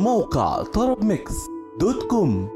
موقع طرب ميكس دوت كوم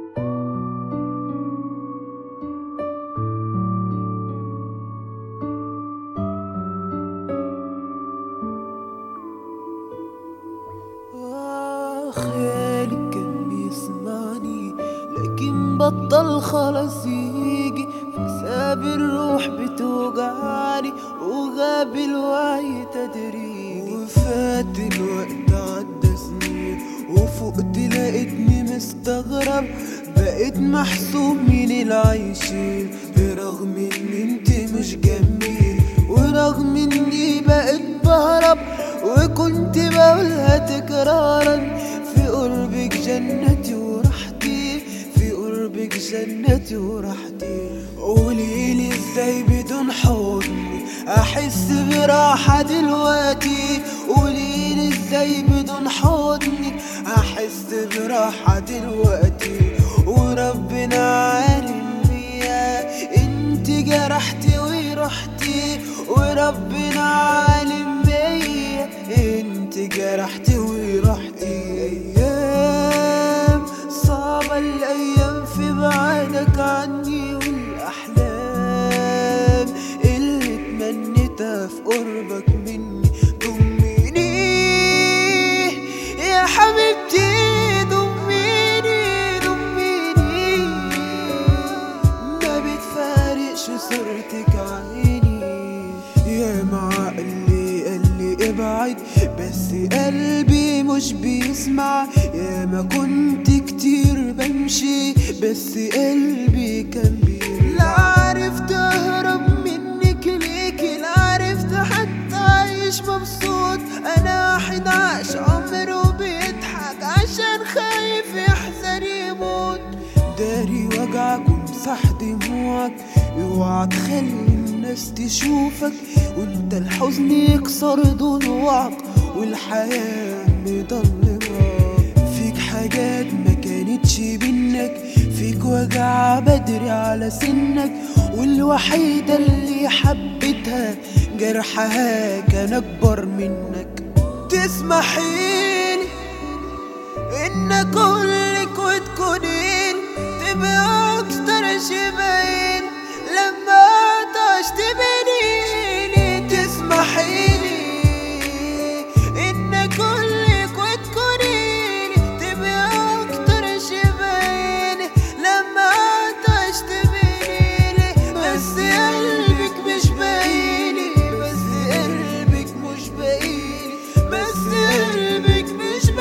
خيالي كان بيسمعني لكن بطل خلاص يجي فساب الروح بتوجعني وغاب الوعي تدريجي وفات الوقت عدى سنين وفقت لقيتني مستغرب بقيت محسوب من العايشين برغم ان انت مش جنبي ورغم اني بقيت بهرب وكنت بقولها تكرارا في قربك جنتي وراحتي في قربك جنتي وراحتي قوليلي ازاي بدون حضني احس براحة دلوقتي قوليلي ازاي بدون حضني احس براحة دلوقتي وربنا عالم بيا انت جرحتي ورحتي وربنا عالم بيا انت جرحتي ورحتي ايام صعبة الايام في بعدك عني والاحلام اللي تمنيتها في قربك مني ضميني يا حبيبتي ضميني ضميني ما بتفارقش صورتك عيني يا مع اللي قال لي ابعد بس قلبي مش بيسمع يا ما كنت كتير بمشي بس قلبي كان بيرجع لا عرفت اهرب منك ليكي لا عرفت حتى اعيش مبسوط انا واحد عاش عمره بيضحك عشان خايف يحزن يموت داري وجعك وامسح دموعك اوعى تخلي الناس تشوفك وانت الحزن يكسر ضلوعك والحياة مضلمة فيك حاجات ما كانتش بينك فيك وجع بدري على سنك والوحيدة اللي حبيتها جرحها كان أكبر منك تسمحيلي إن أقولك وتكونين تبقى أكتر شبهين لما عشت بيني تسمحيلي إن أقولك وتكونين تبقى أكتر شبهين لما عشت بيني بس قلبك مش بايني بس قلبك مش بايني بس قلبك مش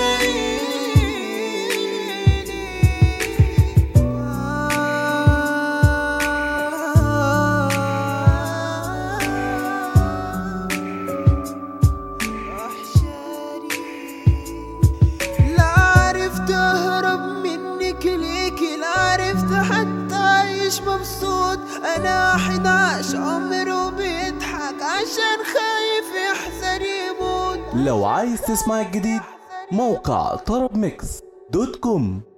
بايني لا عرفت اهرب منك ليكي لا عرفت حتى اعيش مبسوط انا واحد عاش عمره بيضحك عشان خايف يحزن يموت لو عايز تسمع الجديد موقع طرب ميكس دوت كوم